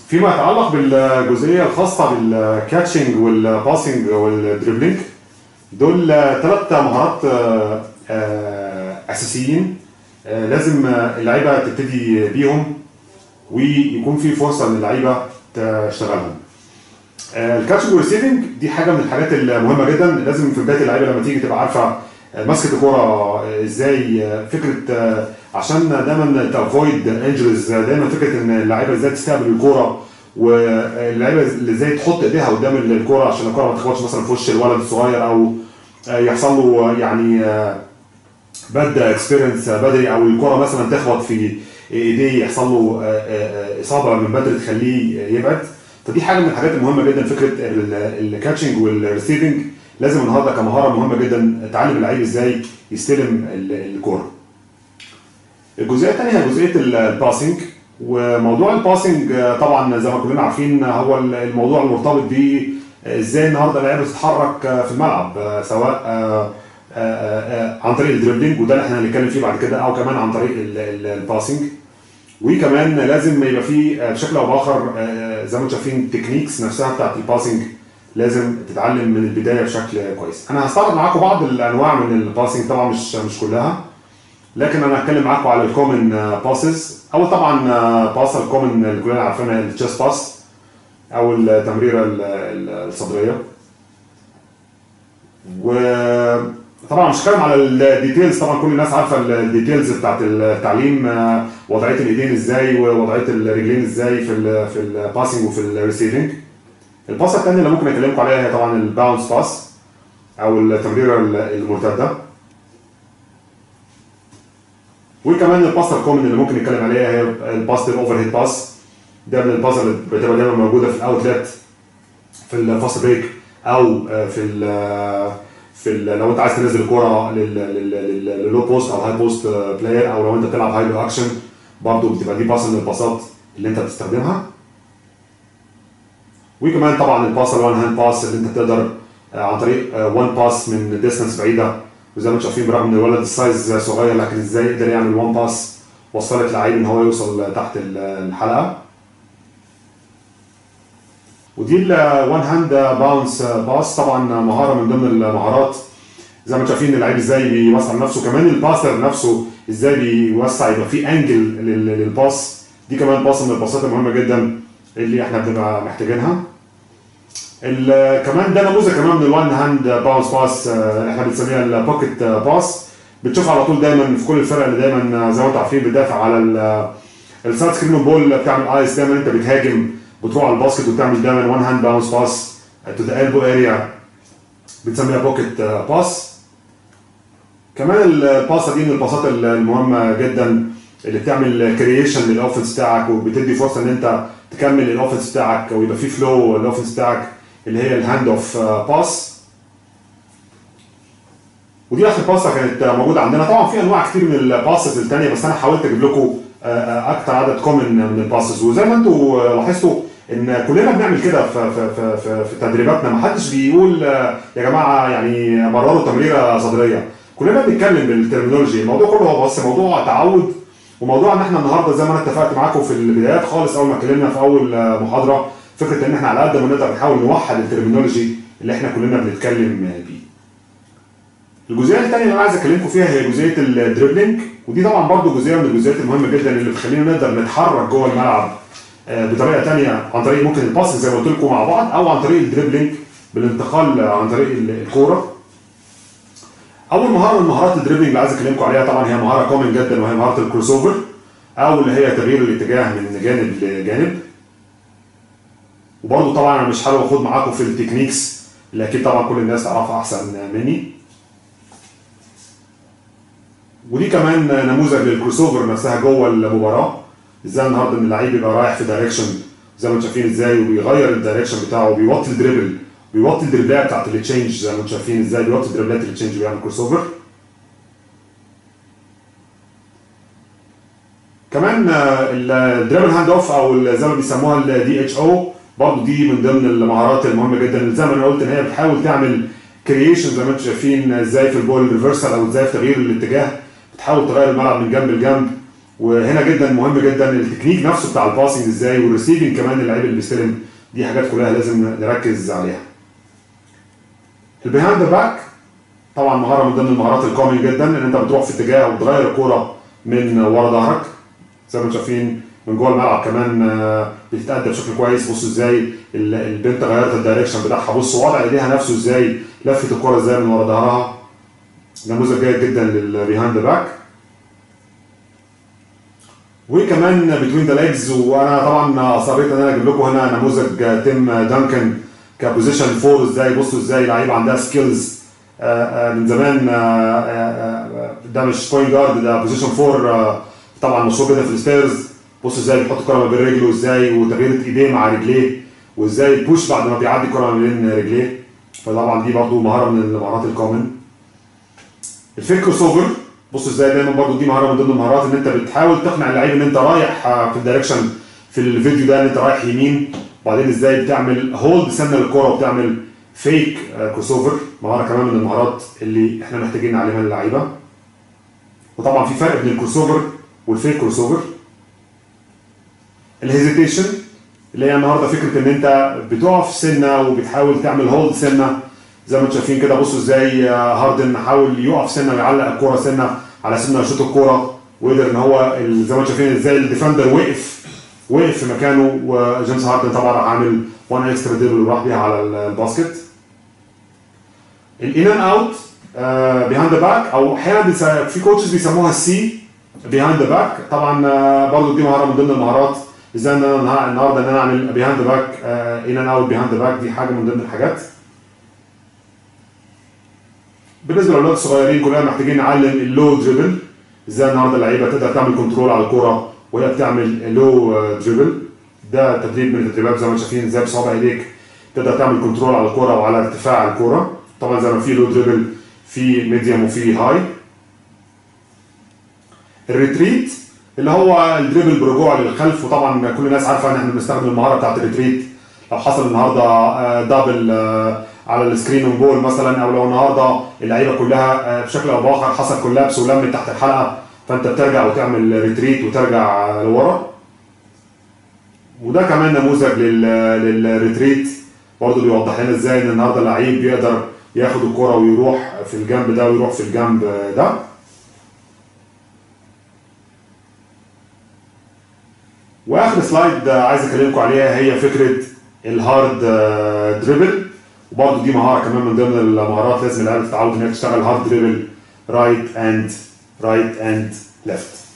فيما يتعلق بالجزئيه الخاصه بالكاتشنج والباسنج والدريبلينج دول ثلاث مهارات آه، آه، اساسيين آه، لازم آه، اللعيبه تبتدي بيهم ويكون في فرصه للعيبه تشتغلهم. آه، الكاتشنج والريسيفنج دي حاجه من الحاجات المهمه جدا لازم في بدايه اللعيبه لما تيجي تبقى عارفه آه، مسكه الكوره آه، ازاي آه، فكره آه، عشان دايما تافويد انجريز دايما فكره ان اللعيبه ازاي تستقبل الكوره واللعيبه اللي ازاي تحط ايديها قدام الكوره عشان الكوره ما تخبطش مثلا في وش الولد الصغير او آه، يحصل له يعني آه، باد اكسبيرينس بدري او الكره مثلا تخبط في ايديه يحصل له آه، آه، اصابه من بدري تخليه يبعد فدي حاجه من الحاجات المهمه جدا فكره الكاتشنج والريسيفنج لازم النهارده كمهاره مهمه جدا تعلم اللعيب ازاي يستلم ال- الكوره. الجزئيه الثانيه هي جزئيه ال- الباسنج وموضوع الباسنج آه، طبعا زي ما كلنا عارفين هو ال- الموضوع المرتبط ب ازاي النهارده اللعيبه تتحرك آه، في الملعب آه، سواء آه، آه، آه، عن طريق الدريبلينج وده اللي احنا هنتكلم فيه بعد كده او كمان عن طريق ال- ال- الباسنج وكمان لازم يبقى في آه، بشكل او باخر آه، زي ما انتم شايفين تكنيكس نفسها بتاعت الباسنج لازم تتعلم من البدايه بشكل كويس. انا هستعرض معاكم بعض الانواع من الباسنج طبعا مش مش كلها لكن انا هتكلم معاكم على الكومن باسز اول طبعا باس الكومن اللي كلنا عارفينها التشيست باس او التمريره ال- ال- الصدريه وطبعا مش هتكلم على الديتيلز طبعا كل الناس عارفه الديتيلز بتاعت التعليم آه، وضعيه الايدين ازاي ووضعيه الرجلين ازاي في ال في الباسنج وفي الريسيفنج الباصه الثانيه اللي ممكن اكلمكم عليها هي طبعا الباونس باس او التمريره المرتده وكمان الباس الكومن اللي ممكن نتكلم عليها هي الباس الاوفر هيد باس ده من الباس اللي بتبقى دايما موجوده في الاوتلت في الفاست بريك او آه، في ال في ال لو انت عايز تنزل الكوره لللو بوست او هاي بوست بلاير او لو انت بتلعب هاي لو اكشن برضه بتبقى دي باس من الباصات اللي انت بتستخدمها وكمان طبعا الباس الوان هاند باس اللي انت تقدر آه، عن طريق وان باس من ديستانس بعيده وزي ما انتم شايفين برغم ان الولد السايز صغير لكن ازاي قدر يعمل وان باس وصلت لعيب ان هو يوصل تحت ال- الحلقه ودي الوان هاند باونس باس طبعا مهاره من ضمن المهارات زي ما انتم شايفين اللعيب ازاي بيوسع نفسه كمان الباسر نفسه ازاي بيوسع يبقى في انجل لل- للباس دي كمان باس من الباصات المهمه جدا اللي احنا بنبقى محتاجينها ال- كمان ده نموذج كمان من الوان هاند باونس باس آه، احنا بنسميها البوكيت باس بتشوف على طول دايما في كل الفرق اللي دايما زي ما انتم عارفين بتدافع على ال- السايد سكرين بول بتعمل ايس دايما انت بتهاجم بتروح على الباسكت وتعمل دايما وان هاند باونس باس تو ذا البو اريا بتسميها بوكيت باس كمان الباسه دي من الباصات المهمه جدا اللي بتعمل كرييشن للاوفنس بتاعك وبتدي فرصه ان انت تكمل الاوفنس بتاعك ويبقى في فلو الاوفنس بتاعك اللي هي الهاند اوف باس ودي اخر باسه كانت موجوده عندنا طبعا في انواع كتير من الباسز الثانيه بس انا حاولت اجيب لكم اكتر عدد كومن من الباسز وزي ما انتم لاحظتوا ان كلنا بنعمل كده في في في في, في تدريباتنا ما حدش بيقول آه، يا جماعه يعني مرروا تمريره صدريه كلنا بنتكلم بالترمينولوجي الموضوع كله هو بس موضوع تعود وموضوع ان احنا النهارده زي ما انا اتفقت معاكم في البدايات خالص اول ما اتكلمنا في اول آه، محاضره فكره ان احنا على قد ما نقدر نحاول نوحد الترمينولوجي اللي احنا كلنا بنتكلم بيه الجزئيه الثانيه اللي انا عايز اكلمكم فيها هي جزئيه الدريبلينج ودي طبعا برضو جزئيه من الجزئيات المهمه جدا اللي بتخلينا نقدر نتحرك جوه الملعب آه، بطريقه ثانيه عن طريق ممكن الباس زي ما قلت لكم مع بعض او عن طريق الدريبلينج بالانتقال عن طريق الكوره اول مهاره من مهارات الدريبلينج اللي عايز اكلمكم عليها طبعا هي مهاره كومن جدا وهي مهاره الكروس اوفر او اللي هي تغيير الاتجاه من جانب لجانب وبرضه طبعا انا مش حابب اخد معاكم في التكنيكس اللي اكيد طبعا كل الناس تعرفها احسن مني ودي كمان نموذج للكروس اوفر نفسها جوه المباراه ازاي النهارده ان اللعيب يبقى رايح في دايركشن زي ما انتم شايفين ازاي وبيغير الدايركشن بتاعه وبيوطي الدريبل بيوطي الدريبلات بتاعت التشينج زي ما انتم شايفين ازاي بيوطي الدريبلات التشينج ويعمل كروس اوفر كمان آه، الدريبل هاند اوف او ال- زي ما بيسموها الدي اتش او برضه دي من ضمن المهارات المهمه جدا اللي زي ما انا قلت ان هي بتحاول تعمل كرييشن زي ما انتم شايفين ازاي في البول ريفرسال او ازاي في تغيير الاتجاه بتحاول تغير الملعب من جنب لجنب وهنا جدا مهم جدا التكنيك نفسه بتاع الباسنج ازاي والريسيفنج كمان اللعيب اللي بيستلم دي حاجات كلها لازم نركز عليها البيهاند باك طبعا مهاره من ضمن المهارات الكومن جدا ان انت بتروح في اتجاه وتغير الكوره من ورا ظهرك زي ما انتم شايفين من جوه الملعب كمان آه، بتتأدى بشكل كويس بصوا ازاي ال- البنت غيرت الدايركشن بتاعها بصوا وضع ايديها نفسه ازاي لفت الكوره ازاي من ورا ظهرها نموذج جيد جدا للبيهاند باك وكمان بتوين ذا ليجز وانا طبعا اصريت ان انا اجيب لكم هنا نموذج تيم دانكن كبوزيشن فور ازاي بصوا ازاي لعيبه عندها سكيلز من زمان آه، آه، آه، ده مش بوينت جارد ده بوزيشن فور طبعا مشهور جدا في الستيرز بصوا ازاي بيحط الكره ما بين رجله ازاي وتغيير ايديه مع رجليه وازاي البوش بعد ما بيعدي الكره ما بين رجليه فطبعا دي برضو مهاره من المهارات الكومن الفيك كروس اوفر بص ازاي دايما برضو دي مهاره من ضمن المهارات ان انت بتحاول تقنع اللعيب ان انت رايح آه، في الدايركشن في الفيديو ده ان انت رايح يمين وبعدين ازاي بتعمل هولد سنه للكوره وبتعمل فيك كروس اوفر مهاره كمان من المهارات اللي احنا محتاجين نعلمها للعيبه وطبعا في فرق بين الكروس اوفر والفيك كروس اوفر الهيزيتيشن اللي هي النهارده فكره ان انت بتقف سنه وبتحاول تعمل هولد سنه زي ما انتم شايفين كده بصوا ازاي آه، هاردن حاول يقف سنه ويعلق الكوره سنه على سنه يشوط الكوره وقدر ان هو ال- زي ما انتم شايفين ازاي الديفندر وقف وقف في مكانه وجيمس هاردن طبعا راح عامل وان اكسترا ديبل وراح بيها على ال- الباسكت الان اند اوت بيهاند ذا باك او احيانا بيس- في كوتشز بيسموها السي بيهاند ذا باك طبعا آه، برضو دي مهاره من ضمن المهارات ازاي ان انا النها- النهارده ان انا اعمل بيهاند ذا باك ان اند اوت بيهاند ذا باك دي حاجه من ضمن الحاجات بالنسبه للاولاد الصغيرين كلنا محتاجين نعلم اللو دريبل ازاي النهارده اللعيبه تقدر تعمل كنترول على الكوره وهي بتعمل لو دريبل ده تدريب من التدريبات زي ما انتم شايفين ازاي بصوابع ايديك تقدر تعمل كنترول على الكوره وعلى ارتفاع الكوره طبعا زي ما في لو دريبل في ميديوم وفي هاي الريتريت اللي هو الدريبل برجوع للخلف وطبعا كل الناس عارفه ان احنا بنستخدم المهاره بتاعت الريتريت لو حصل النهارده آه، دبل آه، على السكرين اون جول مثلا او لو النهارده اللعيبه كلها آه، بشكل او باخر حصل كولابس ولم تحت الحلقه فانت بترجع وتعمل ريتريت وترجع آه، لورا وده كمان نموذج لل- للريتريت برضه بيوضح لنا ازاي ان النهارده اللعيب بيقدر ياخد الكرة ويروح في الجنب ده ويروح في الجنب ده واخر سلايد عايز اكلمكم عليها هي فكره الهارد دريبل وبرضه دي مهاره كمان من ضمن المهارات لازم العيال تتعود انها تشتغل هارد دريبل رايت اند رايت اند ليفت